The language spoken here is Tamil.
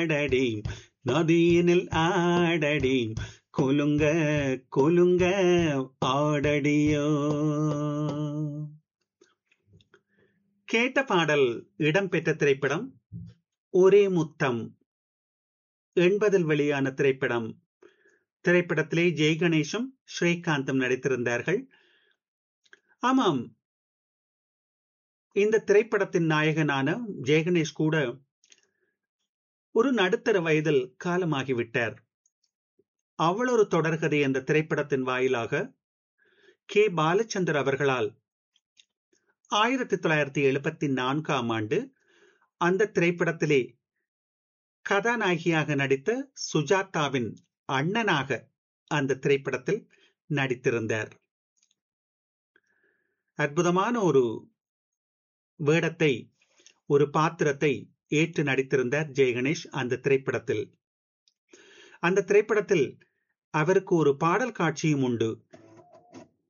ஆடடி நதியினில் ஆடடி குலுங்க குலுங்க ஆடடியோ கேட்ட பாடல் இடம்பெற்ற திரைப்படம் ஒரே முத்தம் எண்பதில் வெளியான திரைப்படம் திரைப்படத்திலே ஜெய் கணேஷும் ஸ்ரீகாந்தும் நடித்திருந்தார்கள் ஆமாம் இந்த திரைப்படத்தின் நாயகனான ஜெயகணேஷ் கூட ஒரு நடுத்தர வயதில் காலமாகிவிட்டார் அவளொரு தொடர்கதை என்ற திரைப்படத்தின் வாயிலாக கே பாலச்சந்தர் அவர்களால் ஆயிரத்தி தொள்ளாயிரத்தி எழுபத்தி நான்காம் ஆண்டு அந்த திரைப்படத்திலே கதாநாயகியாக நடித்த சுஜாதாவின் அண்ணனாக அந்த திரைப்படத்தில் நடித்திருந்தார் அற்புதமான ஒரு வேடத்தை ஒரு பாத்திரத்தை ஏற்று நடித்திருந்தார் ஜெயகணேஷ் அந்த திரைப்படத்தில் அந்த திரைப்படத்தில் அவருக்கு ஒரு பாடல் காட்சியும் உண்டு